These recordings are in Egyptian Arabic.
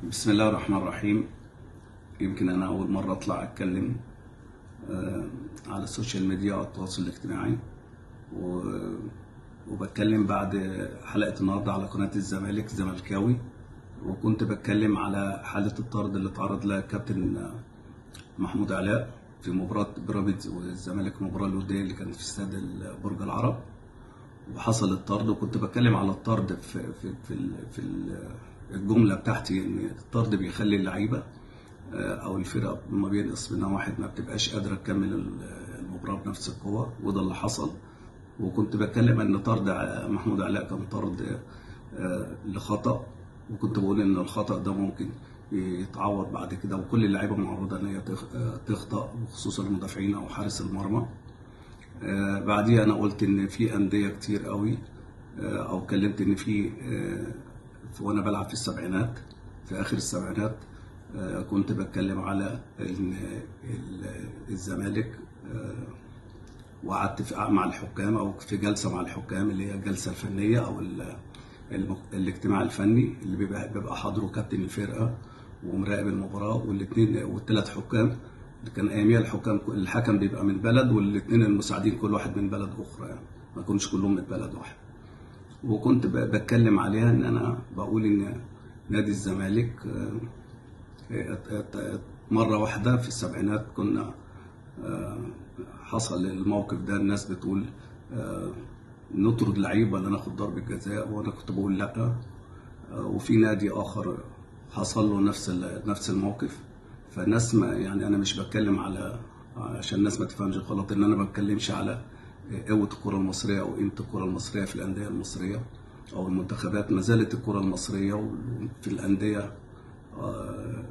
بسم الله الرحمن الرحيم يمكن انا اول مره اطلع اتكلم آه، على السوشيال ميديا والتواصل الاجتماعي و- وبتكلم بعد حلقه النهارده على قناه الزمالك زملكاوي وكنت بتكلم على حاله الطرد اللي تعرض لها كابتن محمود علاء في مباراه بيراميدز والزمالك المباراه الوديه اللي كانت في استاد برج العرب وحصل الطرد وكنت بتكلم على الطرد في في في, ال- في ال- الجمله بتاعتي ان الطرد بيخلي اللعيبه آه، او الفرقه لما بينقص منها واحد ما بتبقاش قادره تكمل ال- المباراه بنفس القوه وده اللي حصل وكنت بتكلم ان طرد ع- محمود علاء كان طرد آه، لخطا وكنت بقول ان الخطا ده ممكن يتعوض بعد كده وكل اللعيبه معرضه ان هي تخ- آه، تخطا وخصوصا المدافعين او حارس المرمى آه، بعديها انا قلت ان في انديه كتير قوي آه، او اتكلمت ان في آه، وانا بلعب في السبعينات في اخر السبعينات آه، كنت بتكلم على ان ال- الزمالك آه، وقعدت في- مع الحكام او في جلسه مع الحكام اللي هي الجلسه الفنيه او ال- الم- الاجتماع الفني اللي بيبقى بيبقى حاضره كابتن الفرقه ومراقب المباراه والاثنين والثلاث حكام اللي كان اياميها الحكام الحكم بيبقى من بلد والاثنين المساعدين كل واحد من بلد اخرى يعني ما كانوش كلهم من بلد واحد وكنت ب- بتكلم عليها ان انا بقول ان نادي الزمالك آه، ات- ات- مره واحده في السبعينات كنا آه، حصل الموقف ده الناس بتقول آه، نطرد لعيب ولا ناخد ضربه جزاء وانا كنت بقول لا آه، وفي نادي اخر حصل له نفس ال- نفس الموقف فالناس ما يعني انا مش بتكلم على عشان الناس ما تفهمش غلط ان انا ما بتكلمش على قوه الكره المصريه او قيمه الكره المصريه في الانديه المصريه او المنتخبات ما زالت الكره المصريه في الانديه آه،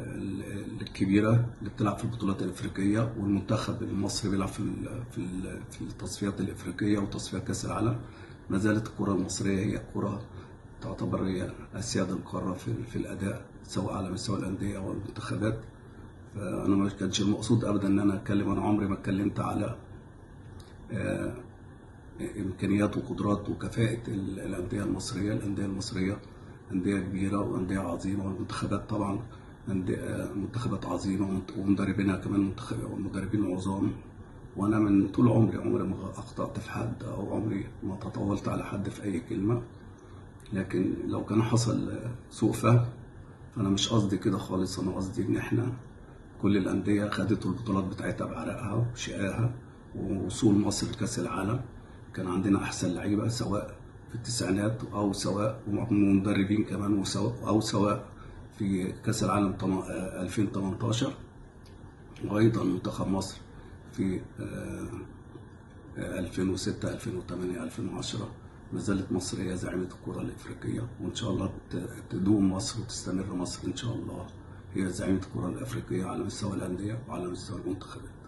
الكبيره اللي بتلعب في البطولات الافريقيه والمنتخب المصري بيلعب في ال- في ال- في التصفيات الافريقيه وتصفيات كاس العالم ما زالت الكره المصريه هي كره تعتبر هي اسياد القاره في, في الاداء سواء على مستوى الانديه او المنتخبات فانا ما كانش المقصود ابدا ان انا اتكلم انا عمري ما اتكلمت على آه، امكانيات وقدرات وكفاءه ال- الانديه المصريه الانديه المصريه انديه كبيره وانديه عظيمه والمنتخبات طبعا أندية- آه، منتخبات عظيمه ومت- ومدربينها كمان منتخب مدربين عظام وانا من طول عمري عمري ما اخطات في حد او عمري ما تطاولت على حد في اي كلمه لكن لو كان حصل سوء فهم فانا مش قصدي كده خالص انا قصدي ان احنا كل الانديه خدت البطولات بتاعتها بعرقها وشقاها ووصول مصر لكاس العالم كان عندنا احسن لعيبه سواء في التسعينات او سواء ومدربين كمان وسواء او سواء في كاس العالم طم- آه، 2018 وايضا منتخب مصر في آه، 2006 2008 2010 ما زالت مصر هي زعيمة الكرة الإفريقية وإن شاء الله ت- تدوم مصر وتستمر مصر إن شاء الله هي زعيمة الكرة الإفريقية على مستوى الأندية وعلى مستوى المنتخبات